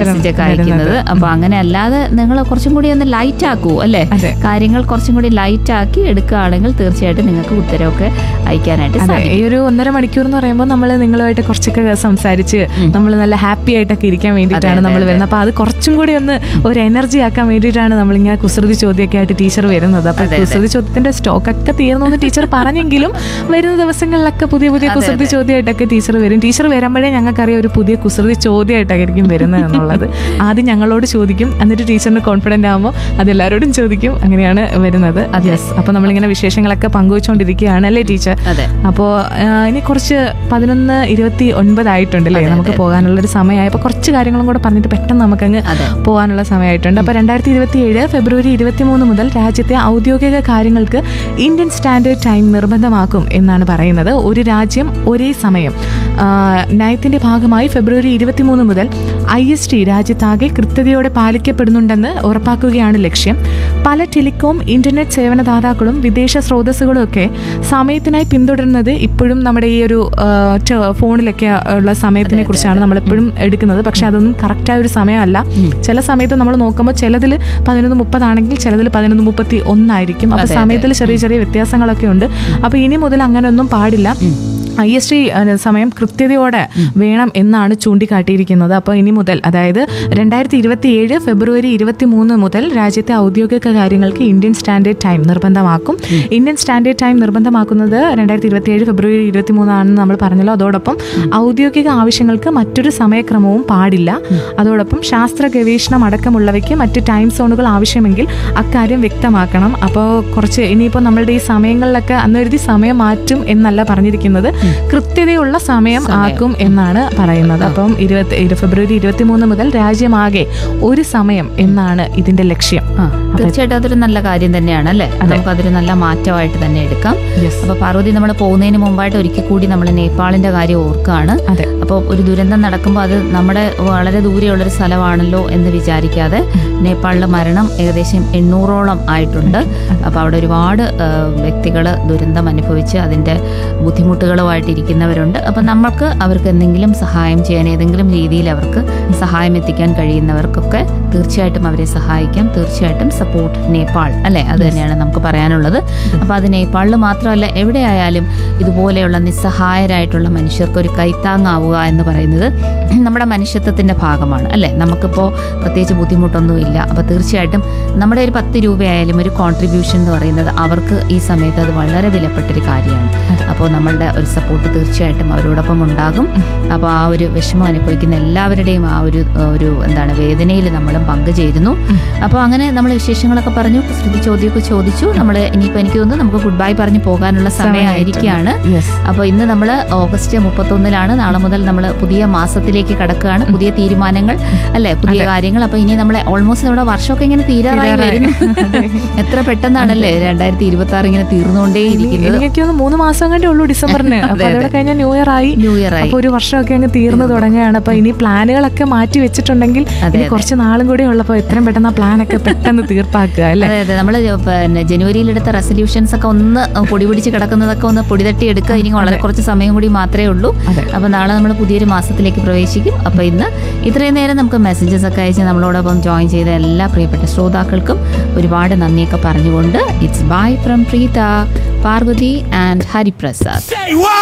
Message ഒക്കെ അയക്കുന്നത് അപ്പൊ അങ്ങനെ അല്ലാതെ നിങ്ങൾ കുറച്ചും കൂടി ഒന്ന് ലൈറ്റ് ആക്കൂ അല്ലേ അതെ. കാര്യങ്ങൾ കുറച്ചും കൂടി ലൈറ്റ് ആക്കി എടുക്കുകയാണെങ്കിൽ തീർച്ചയായിട്ടും നിങ്ങൾക്ക് ഉത്തരവൊക്കെ അയക്കാനായിട്ട് അതെ സാധിക്കും ഈ ഒരു ഒന്നര മണിക്കൂർ എന്ന് പറയുമ്പോൾ നമ്മൾ നിങ്ങളുമായിട്ട് കുറച്ചൊക്കെ സംസാരിച്ച് നമ്മൾ നല്ല ഹാപ്പി ആയിട്ടൊക്കെ ഇരിക്കാൻ വേണ്ടിയിട്ടാണ് അതെ, നമ്മൾ അതെ. വരുന്നത് അപ്പൊ അത് കുറച്ചും കൂടി ഒന്ന് ഒരു എനർജി ആക്കാൻ വേണ്ടിയിട്ടാണ് നമ്മളിങ്ങനെ കുസൃതി ചോദ്യമൊക്കെ ആയിട്ട് ടീച്ചർ വരുന്നത് അപ്പൊ അതെ, അതെ. കുസൃതി ചോദ്യത്തിന്റെ സ്റ്റോക്ക് ഒക്കെ തീർന്നു എന്ന് ടീച്ചർ പറഞ്ഞെങ്കിലും വരുന്ന ദിവസങ്ങളിലൊക്കെ പുതിയ പുതിയ അതെ, കുസൃതി അതെ. ചോദ്യമായിട്ടൊക്കെ ടീച്ചർ വരും ടീച്ചർ വരുമ്പോഴേ ഞങ്ങൾക്കറിയാം ഒരു പുതിയ കുസൃതി ചോദ്യമായിട്ടായിരിക്കും വരുന്നത് എന്നുള്ളത് ആദ്യം ഞങ്ങളോട് ചോദിക്കും എന്നിട്ട് ടീച്ചറിന് കോൺഫിഡന്റ് ആകുമ്പോൾ അത് എല്ലാവരോടും ചോദിക്കും അങ്ങനെയാണ് വരുന്നത് യെസ് അപ്പൊ നമ്മളിങ്ങനെ വിശേഷങ്ങളൊക്കെ പങ്കുവെച്ചുകൊണ്ടിരിക്കുകയാണ് അല്ലേ ടീച്ചർ അതെ അപ്പോൾ ഇനി കുറച്ച് പതിനൊന്ന് ഇരുപത്തി ഒൻപതായിട്ടുണ്ട് അല്ലേ അതെ, നമുക്ക് അതെ. പോകാനുള്ളൊരു സമയമായി അപ്പോൾ കുറച്ച് കാര്യങ്ങളും കൂടെ പറഞ്ഞിട്ട് പെട്ടെന്ന് നമുക്കങ്ങ് അതെ പോകാനുള്ള സമയമായിട്ടുണ്ട് അപ്പോൾ രണ്ടായിരത്തി ഇരുപത്തി ഏഴ് ഫെബ്രുവരി ഇരുപത്തി മൂന്ന് മുതൽ രാജ്യത്തെ ഔദ്യോഗിക കാര്യങ്ങൾക്ക് ഇന്ത്യൻ സ്റ്റാൻഡേർഡ് ടൈം നിർബന്ധമാക്കും എന്നാണ് പറയുന്നത് ഒരു രാജ്യം ഒരേ സമയം ആ, നയത്തിന്റെ ഭാഗമായി ഫെബ്രുവരി ഇരുപത്തി മൂന്ന് മുതൽ ഐ എസ് ടി രാജ്യത്താകെ കൃത്യതയോടെ പാലിക്കപ്പെടുന്നുണ്ടെന്ന് ഉറപ്പാക്കുകയാണ് ലക്ഷ്യം പല ടെലികോം ഇന്റർനെറ്റ് സേവനദാതാക്കളും വിദേശ സ്രോതസ്സുകളും ഒക്കെ സമയത്തിനായി പിന്തുടരുന്നത് ഇപ്പോഴും നമ്മുടെ ഈ ഒരു ആ, ട- ഫോണിലൊക്കെ ഉള്ള സമയത്തിനെ കുറിച്ചാണ് നമ്മൾ എപ്പോഴും എടുക്കുന്നത് പക്ഷെ അതൊന്നും കറക്റ്റായ ഒരു സമയമല്ല ചില സമയത്ത് നമ്മൾ നോക്കുമ്പോൾ ചിലതിൽ പതിനൊന്ന് മുപ്പതാണെങ്കിൽ ചിലതിൽ പതിനൊന്ന് മുപ്പത്തി ഒന്നായിരിക്കും അപ്പൊ അതെ, അതെ. സമയത്തിൽ ചെറിയ ചെറിയ വ്യത്യാസങ്ങളൊക്കെ ഉണ്ട് അപ്പൊ ഇനി മുതൽ അങ്ങനെയൊന്നും പാടില്ല ഐ എസ് ടി സമയം കൃത്യതയോടെ വേണം എന്നാണ് ചൂണ്ടിക്കാട്ടിയിരിക്കുന്നത് അപ്പോൾ ഇനി മുതൽ അതായത് രണ്ടായിരത്തി ഇരുപത്തി ഏഴ് ഫെബ്രുവരി ഇരുപത്തി മൂന്ന് മുതൽ രാജ്യത്തെ ഔദ്യോഗിക കാര്യങ്ങൾക്ക് ഇന്ത്യൻ സ്റ്റാൻഡേർഡ് ടൈം നിർബന്ധമാക്കും ഇന്ത്യൻ സ്റ്റാൻഡേർഡ് ടൈം നിർബന്ധമാക്കുന്നത് രണ്ടായിരത്തി ഇരുപത്തി ഏഴ് ഫെബ്രുവരി ഇരുപത്തി മൂന്നാണെന്ന് നമ്മൾ പറഞ്ഞല്ലോ അതോടൊപ്പം ഔദ്യോഗിക ആവശ്യങ്ങൾക്ക് മറ്റൊരു സമയക്രമവും പാടില്ല അതോടൊപ്പം ശാസ്ത്ര ഗവേഷണം അടക്കമുള്ളവയ്ക്ക് മറ്റ് ടൈം സോണുകൾ ആവശ്യമെങ്കിൽ അക്കാര്യം വ്യക്തമാക്കണം അപ്പോൾ കുറച്ച് ഇനിയിപ്പോൾ നമ്മളുടെ ഈ സമയങ്ങളിലൊക്കെ അന്ന് എഴുതി സമയം മാറ്റും എന്നല്ല പറഞ്ഞിരിക്കുന്നത് കൃത്യതയുള്ള സമയം ആക്കും എന്നാണ് പറയുന്നത് അപ്പം ഇരുപത്തി ഇരു- ഫെബ്രുവരി ഇരുപത്തി മൂന്ന് മുതൽ രാജ്യമാകെ ഒരു സമയം എന്നാണ് ഇതിന്റെ ലക്ഷ്യം ആ തീർച്ചയായിട്ടും അതൊരു നല്ല കാര്യം തന്നെയാണ് അല്ലേ നമുക്ക് അതൊരു നല്ല മാറ്റമായിട്ട് തന്നെ എടുക്കാം Yes. അപ്പൊ പാർവതി നമ്മൾ പോകുന്നതിന് മുമ്പായിട്ട് ഒരിക്കൽ കൂടി നമ്മൾ നേപ്പാളിന്റെ കാര്യം ഓർക്കുകയാണ് അതെ അപ്പോൾ ഒരു ദുരന്തം നടക്കുമ്പോൾ അത് നമ്മുടെ വളരെ ദൂരെയുള്ളൊരു സ്ഥലമാണല്ലോ എന്ന് വിചാരിക്കാതെ നേപ്പാളിലെ മരണം ഏകദേശം എണ്ണൂറോളം ആയിട്ടുണ്ട് അപ്പോൾ അവിടെ ഒരുപാട് വ്യക്തികൾ ദുരന്തം അനുഭവിച്ച് അതിൻ്റെ ബുദ്ധിമുട്ടുകളുമായിട്ട് ഇരിക്കുന്നവരുണ്ട് അപ്പം നമ്മൾക്ക് അവർക്ക് എന്തെങ്കിലും സഹായം ചെയ്യാൻ ഏതെങ്കിലും രീതിയിൽ അവർക്ക് സഹായം എത്തിക്കാൻ കഴിയുന്നവർക്കൊക്കെ തീർച്ചയായിട്ടും അവരെ സഹായിക്കാം തീർച്ചയായിട്ടും സപ്പോർട്ട് നേപ്പാൾ അല്ലേ അത് തന്നെയാണ് നമുക്ക് പറയാനുള്ളത് അപ്പോൾ അത് നേപ്പാളിൽ മാത്രമല്ല എവിടെയായാലും ഇതുപോലെയുള്ള നിസ്സഹായരായിട്ടുള്ള മനുഷ്യർക്ക് ഒരു കൈത്താങ്ങാവുക എന്ന് പറയുന്നത് നമ്മുടെ മനുഷ്യത്വത്തിൻ്റെ ഭാഗമാണ് അല്ലേ നമുക്കിപ്പോൾ പ്രത്യേകിച്ച് ബുദ്ധിമുട്ടൊന്നുമില്ല അപ്പോൾ തീർച്ചയായിട്ടും നമ്മുടെ ഒരു പത്ത് രൂപയായാലും ഒരു കോൺട്രിബ്യൂഷൻ എന്ന് പറയുന്നത് അവർക്ക് ഈ സമയത്ത് അത് വളരെ വിലപ്പെട്ടൊരു കാര്യമാണ് അപ്പോൾ നമ്മളുടെ ഒരു സപ്പോർട്ട് തീർച്ചയായിട്ടും അവരോടൊപ്പം ഉണ്ടാകും അപ്പോൾ ആ ഒരു വിഷമം അനുഭവിക്കുന്ന എല്ലാവരുടെയും ആ ഒരു ഒരു എന്താണ് വേദനയിൽ നമ്മളും പങ്കുചേരുന്നു അപ്പോൾ അങ്ങനെ നമ്മൾ വിശേഷങ്ങളൊക്കെ പറഞ്ഞു ശ്രുതി ചോദ്യമൊക്കെ ചോദിച്ചു നമ്മൾ ഇനിയിപ്പോൾ എനിക്ക് തോന്നുന്നു നമുക്ക് ഗുഡ് ബൈ പറഞ്ഞ് പോകാനുള്ള സമയമായിരിക്കുകയാണ് യെസ് അപ്പോൾ ഇന്ന് നമ്മൾ ഓഗസ്റ്റ് മുപ്പത്തൊന്നിലാണ് നാളെ മുതൽ നമ്മൾ പുതിയ മാസത്തിലേക്ക് കടക്കുകയാണ് പുതിയ തീരുമാനങ്ങൾ അല്ലെ പുതിയ കാര്യങ്ങൾ അപ്പോൾ ഇനി നമ്മളെ ഓൾമോസ്റ്റ് നമ്മുടെ വർഷമൊക്കെ ഇങ്ങനെ തീരാറായി വരുന്നു എത്ര പെട്ടെന്നാണല്ലേ രണ്ടായിരത്തി ഇരുപത്തി ആറ് ഇങ്ങനെ തീർന്നുകൊണ്ടേ ഇരിക്കുന്നത് എനിക്ക് തോന്നുന്നു മൂന്ന് മാസം കണ്ടേ ഉള്ളൂ ഡിസംബറിന് അപ്പൊ അതോടെ കഴിഞ്ഞാൽ ന്യൂ ഇയർ ആയി ന്യൂ ഇയർ ആയി അപ്പൊ ഒരു വർഷമൊക്കെ അങ്ങ് തീർന്നു തുടങ്ങുകയാണ് അപ്പൊ ഇനി പ്ലാനുകളൊക്കെ മാറ്റി വെച്ചിട്ടുണ്ടെങ്കിൽ ഇനി കുറച്ച് നാളും കൂടി ഉള്ളപ്പോ എത്രയും പെട്ടെന്ന് ആ പ്ലാനൊക്കെ പെട്ടെന്ന് തീർപ്പാക്കുക അല്ലേ അതെ അതെ നമ്മൾ പിന്നെ ജനുവരിയിലെടുത്ത റെസൊല്യൂഷൻസ് ഒക്കെ ഒന്ന് പൊടി പിടിച്ച് കിടക്കുന്നതൊക്കെ ഒന്ന് പൊടി തട്ടി എടുക്കുക ഇനി വളരെ കുറച്ച് സമയം കൂടി മാത്രമേ ഉള്ളൂ അതെ. അപ്പോൾ നാളെ നമ്മൾ പുതിയൊരു മാസത്തിലേക്ക് പ്രവേശിക്കും അപ്പോൾ ഇന്ന് ഇത്രയും നേരം നമുക്ക് മെസ്സേജസ് ഒക്കെ അയച്ച് നമ്മളോടൊപ്പം ജോയിൻ ചെയ്ത എല്ലാ പ്രിയപ്പെട്ട ശ്രോതാക്കൾക്കും ഒരുപാട് നന്ദിയൊക്കെ പറഞ്ഞുകൊണ്ട് it's bye from Preetha Parvathi and Hariprasad